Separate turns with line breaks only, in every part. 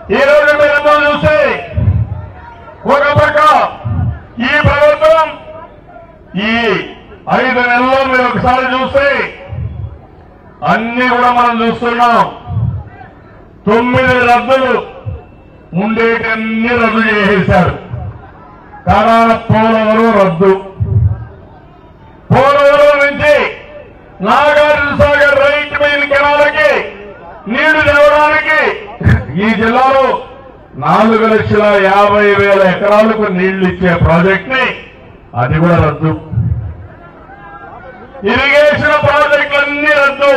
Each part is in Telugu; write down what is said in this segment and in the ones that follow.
ఈ రోజు మీరందరూ చూస్తే ఒక పక్క ఈ ప్రభుత్వం ఈ ఐదు నెలల్లో మీరు ఒకసారి చూస్తే అన్ని కూడా మనం చూస్తున్నాం తొమ్మిది రద్దులు ఉండేటన్ని రద్దు చేసేశారు కాగా పోలవరం రద్దు పోలవరం నుంచి నాగార్జున సాగర్ రైట్ మెయిన్ కెనాలకి నీళ్లు తేవడానికి ఈ జిల్లాలో నాలుగు లక్షల యాభై వేల ఎకరాలకు నీళ్లు ఇచ్చే ప్రాజెక్ట్ ని అది కూడా రద్దు ఇరిగేషన్ ప్రాజెక్టులన్నీ రద్దు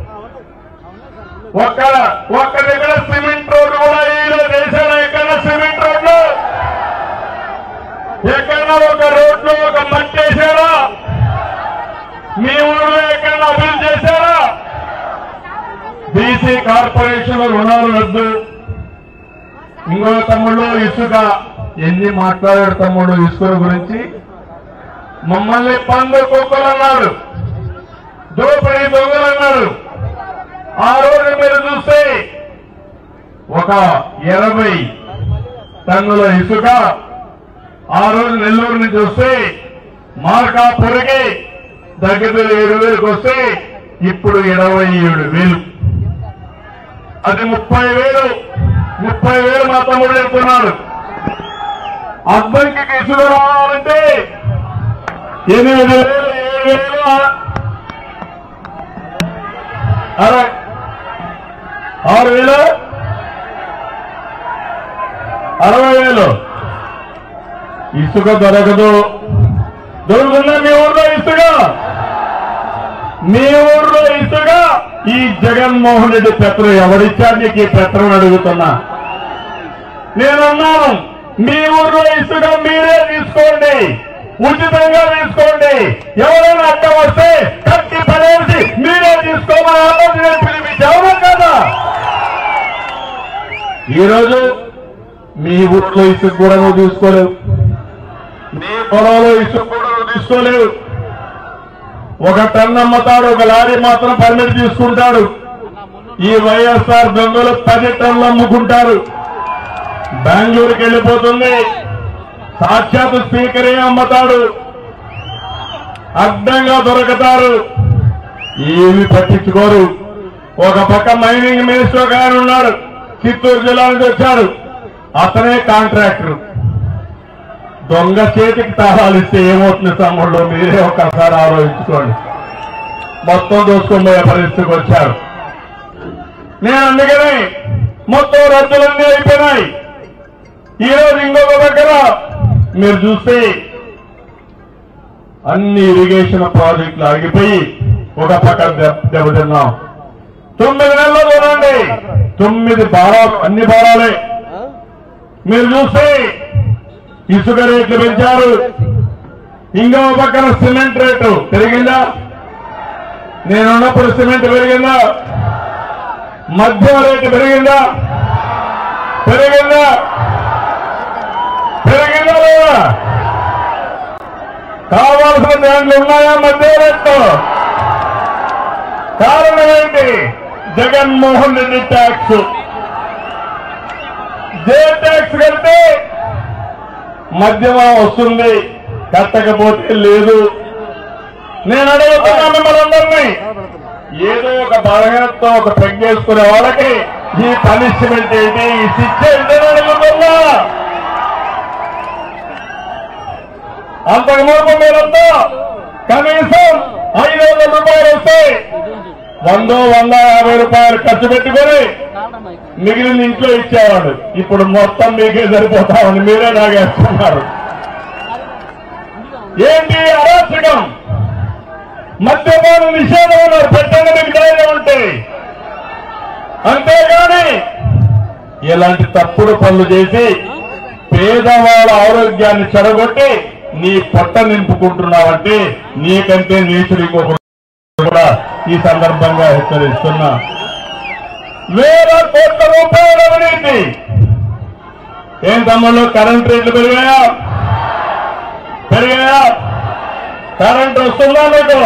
ఒక్క ఒక్క దగ్గర సిమెంట్ రోడ్డు కూడా ఈలో దేశాలు ఎక్కడ సిమెంట్ రోడ్లు ఎక్కడన్నా ఒక రోడ్లు ఒక మట్టి వేసారా మీ ఊళ్ళో ఎక్కడన్నా అభివృద్ధి చేశారా బీసీ కార్పొరేషన్ రుణాలు రద్దు ఇంకో తమ్ముళ్ళు ఇసుక ఎన్ని మాట్లాడాడు తమ్ముడు ఇసుక గురించి మమ్మల్ని పండు కుక్కలు అన్నారు దోపిడీ దొంగలు అన్నారు ఆ రోజు మీరు చూస్తే ఒక ఇరవై టన్నుల ఇసుక ఆ రోజు నెల్లూరు నుంచి వస్తే మార్కాపురికి దగ్గర ఏడు వేలకు వస్తే ఇప్పుడు ఇరవై ఏడు వేలు అది ముప్పై వేలు ముప్పై వేలు మా తమ్ముడు చెప్తున్నాడు అద్దంకి ఇసుక రావాలంటే ఎనిమిది వేలు ఏడు వేలు అరే ఆరు వేలు అరవై వేలు ఇసుక దొరకదు దొరుకుతుందా మీ ఊర్లో ఇసుక మీ ఊర్లో ఇసుక ఈ జగన్మోహన్ రెడ్డి పెత్రం ఎవరిచ్చారు నీకు ఈ పెత్రం అడుగుతున్నా నేనన్నాను మీ ఊర్లో ఇసుక మీరే తీసుకోండి ఉచితంగా తీసుకోండి ఎవరైనా అడ్డం వస్తే కట్టి పడేసి మీరే తీసుకోమని ఆలోచన నేను పిలిపించావు కదా ఈరోజు మీ ఊర్లో ఇసుక కూడా నువ్వు తీసుకోలేవు నీ పొలంలో ఇసుక కూడా నువ్వు తీసుకోలేవు ఒక టన్ అమ్ముతాడు ఒక లారీ మాత్రం పర్మిట్ తీసుకుంటాడు ఈ వైఎస్ఆర్ దొంగలు పది టన్నులు అమ్ముకుంటారు బెంగళూరుకి వెళ్ళిపోతుంది సాక్షాత్ స్పీకరే అమ్ముతాడు అడ్డంగా దొరకతారు ఏమి పట్టించుకోరు ఒక పక్క మైనింగ్ మినిస్టర్ ఒక ఆయన ఉన్నాడు చిత్తూరు జిల్లా నుంచి వచ్చాడు అతనే కాంట్రాక్టర్ దొంగ చేతికి తాళాలు ఇస్తే ఏమవుతుంది తమ్ముళ్ళు మీరే ఒక్కసారి ఆలోచించుకోండి మొత్తం దోసుకొని పోయే పరిస్థితికి వచ్చారు నేను అందుకని మొత్తం రద్దులన్నీ అయిపోయినాయి ఈ రోజు ఇంకొక దగ్గర మీరు చూస్తే అన్ని ఇరిగేషన్ ప్రాజెక్టులు ఆగిపోయి ఒక పక్క దెబ్- దెబ్బతిన్నాం తొమ్మిది నెలలు చూడండి తొమ్మిది భారాలు అన్ని భారాలే మీరు చూస్తే ఇసుక రేట్లు పెంచారు ఇంకో పక్కన సిమెంట్ రేటు పెరిగిందా నేనున్నప్పుడు సిమెంట్ పెరిగిందా మద్యం రేటు పెరిగిందా పెరిగిందా పెరిగిందా లేదా కావాల్సిన బ్యాంకులు ఉన్నాయా మధ్య రేట్లు కారణం ఏంటి Jaganmohan Reddy tax J tax కడితే మద్యమా వస్తుంది కట్టకపోతే లేదు నేను అడుగుతున్నా మిమ్మల్ని అందరినీ ఏదో ఒక బలహీనతో ఒక పెగ్గేసుకునే వాళ్ళకి ఈ పనిష్మెంట్ ఏంటి ఈ శిక్ష ఏంటి అని అడుగుతున్నా అంతకు ముందు మీరంతా కనీసం ఐదు వందల రూపాయలు వస్తే వందో వంద యాభై రూపాయలు ఖర్చు పెట్టుకొని మిగిలిన ఇంట్లో ఇచ్చేవాడు ఇప్పుడు మొత్తం మీకే సరిపోతామని మీరే నాగేస్తున్నారు ఏంటి అరాచకం మద్యపాన నిషేధం అన్నారు పెట్టండి మీకు ధైర్యం ఉంటే అంతేగాని ఇలాంటి తప్పుడు పనులు చేసి పేదవాళ్ళ ఆరోగ్యాన్ని చెడగొట్టి నీ పొట్ట నింపుకుంటున్నావంటే నీకంటే నీచుడు ఇంకొకడు కూడా ఈ సందర్భంగా హెచ్చరిస్తున్నా వేల కోట్ల రూపాయల అవినీతి ఏం తమ్ముళ్ళు కరెంట్ రేట్లు పెరిగాయా పెరిగాయా కరెంట్ వస్తుందా మీకు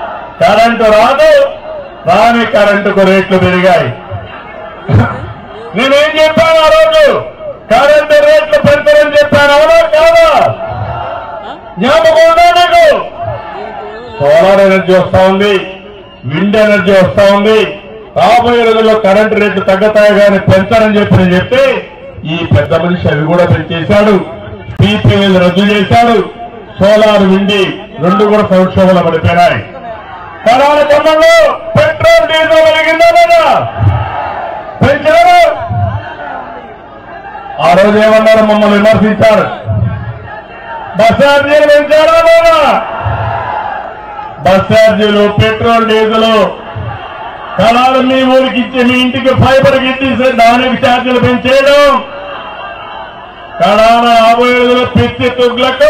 కరెంటు రాదు రాని కరెంటుకు రేట్లు పెరిగాయి నేనేం చెప్పాను ఆ రోజు కరెంటు రేట్లు పెడతారని చెప్పాను అవునా కాదా జ్ఞాపకం ఉందా నీకు సోలార్ ఎనర్జీ వస్తా ఉంది విండ్ ఎనర్జీ వస్తా ఉంది రాబోయే రోజుల్లో కరెంటు రేట్లు తగ్గుతాయి కానీ పెంచారని చెప్పి నేను చెప్తే ఈ పెద్ద మనిషి అవి కూడా పెంచేశాడు పీపీఎల్ రద్దు చేశాడు సోలార్ విండి రెండు కూడా సంక్షోభంలో పడిపోయినాయి కరాల క్రమంలో పెట్రోల్ డీజిల్ పెరిగిందా లేదా పెంచారు ఆ రోజు ఏమన్నారు మమ్మల్ని విమర్శించారు బస్ ఛార్జీలు పెంచారా లేదా బస్ ఛార్జీలు పెట్రోల్ డీజిల్ కళాలు మీ ఊరికి ఇచ్చి మీ ఇంటికి ఫైబర్ ఇచ్చేసి దానికి ఛార్జీలు పెంచేయడం కళాల రాబోయే రోజుల్లో పిచ్చి తుగ్లకు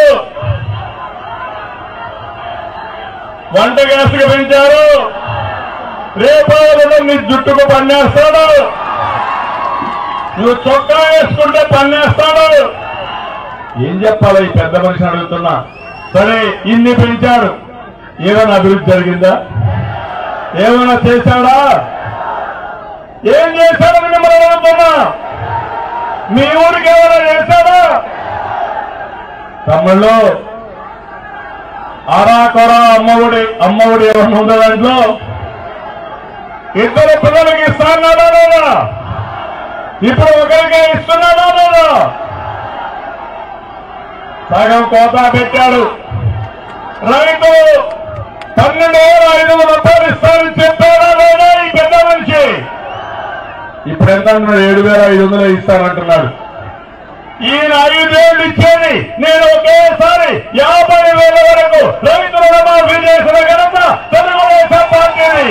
వంట గ్యాస్కి పెంచారు రేపాయలు నీ జుట్టుకు పన్నేస్తాడు నువ్వు చొక్కా వేసుకుంటే పన్నేస్తాడు ఏం చెప్పాలి ఈ పెద్ద మనిషిని అడుగుతున్నా సరే ఇన్ని పెంచాడు ఏమైనా అభివృద్ధి జరిగిందా ఏమైనా చేశాడా ఏం చేశాడని మిమ్మల్ని అడుగుతున్నా మీ ఊరికి ఏమైనా చేశాడా తమ్ముళ్ళు ఆరా కొర అమ్మఒడి అమ్మఒడి ఏమన్నా ఉందా దాంట్లో ఇద్దరు పిల్లలకి ఇస్తాన్నాడా లేదా ఇప్పుడు ఒకరికే ఇస్తున్నాడా లేదా సగం కోత పెట్టాడు రైతు పన్నెండు వేల ఐదు వందల రూపాయలు ఇస్తానని చెప్పాడా లేదా ఈ పెద్ద మనిషి ఇప్పుడు ఎంత అంటున్నాడు ఏడు వేల ఐదు వందలు ఇస్తానంటున్నాడు ఈయన ఐదేళ్లు ఇచ్చేది నేను ఒకేసారి యాభై వేల వరకు రైతుల రుణమాఫీ చేసిన ఘనత తెలుగుదేశం పార్టీని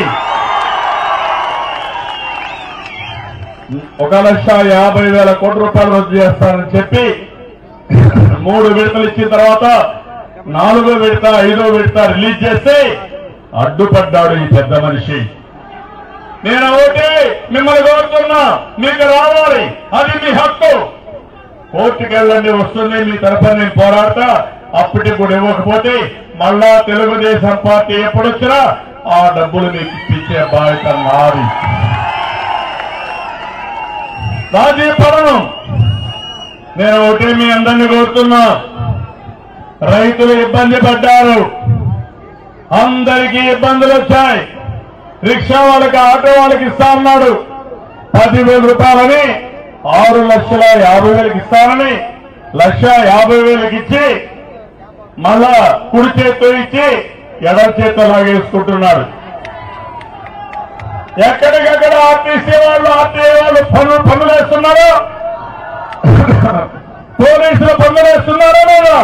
ఒక లక్ష యాభై వేల కోట్ల రూపాయలు రద్దు చేస్తానని చెప్పి మూడు విడతలు ఇచ్చిన తర్వాత నాలుగో విడత ఐదో విడత రిలీజ్ చేస్తే అడ్డుపడ్డాడు ఈ పెద్ద మనిషి నేను ఒకటి మిమ్మల్ని కోరుతున్నా మీకు రావాలి అది మీ హక్కు కోర్టుకి వెళ్ళండి వస్తుంది మీ తరఫున నేను పోరాడతా అప్పటికి కూడా ఇవ్వకపోతే మళ్ళా తెలుగుదేశం పార్టీ ఎప్పుడొచ్చినా ఆ డబ్బులు మీకు ఇప్పించే బాధ్యత నాది రాజీ పడను నేను ఒకటి మీ అందరినీ కోరుతున్నా రైతులు ఇబ్బంది పడ్డారు అందరికీ ఇబ్బందులు వచ్చాయి రిక్షా వాళ్ళకి ఆటో వాళ్ళకి ఇస్తా అన్నాడు పదివేల రూపాయలని ఆరు లక్షల యాభై వేలకు ఇస్తానని లక్ష యాభై వేలకు ఇచ్చి మళ్ళా కుడి చేత్తో ఇచ్చి ఎడల చేత్తో లాగేసుకుంటున్నాడు ఎక్కడికెక్కడ ఆర్టీసీ వాళ్ళు ఆర్టీఏ వాళ్ళు పనులు పనులు వేస్తున్నారు పోలీసులు పనులు వేస్తున్నారా లేదా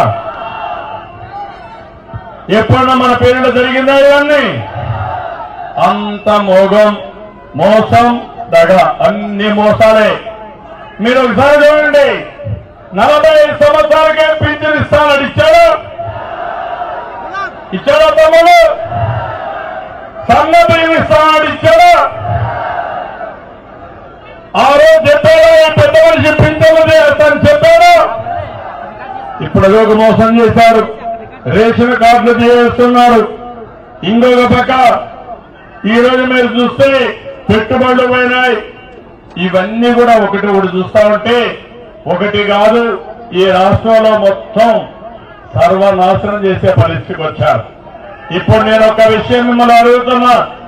ఎప్పుడన్నా మన పేరులో జరిగిందా ఇవన్నీ అంత మోగం మోసం దగ అన్ని మోసాలే మీరు ఒకసారి చూడండి నలభై ఐదు సంవత్సరాలకే పింఛన్ ఇస్తానని ఇచ్చాడు ఇచ్చాడా తమ్ముడు సన్న బియ్యం ఇస్తానని ఇచ్చాడా ఆ రోజు చెప్పాడా ఈ పెద్ద మనిషి పింఛన్లు చేస్తానని చెప్పాడా ఇప్పుడు అదొక మోసం చేశారు రేషన్ కార్డులు చేస్తున్నారు ఇంకొక పక్క ఈ రోజు మీరు చూస్తే పెట్టుబడులు పోయినాయి ఇవన్నీ కూడా ఒకటి ఒకటి చూస్తా ఉంటే ఒకటి కాదు ఈ రాష్ట్రంలో మొత్తం సర్వనాశనం చేసే పరిస్థితికి వచ్చారు ఇప్పుడు నేను ఒక విషయం మిమ్మల్ని అడుగుతున్నా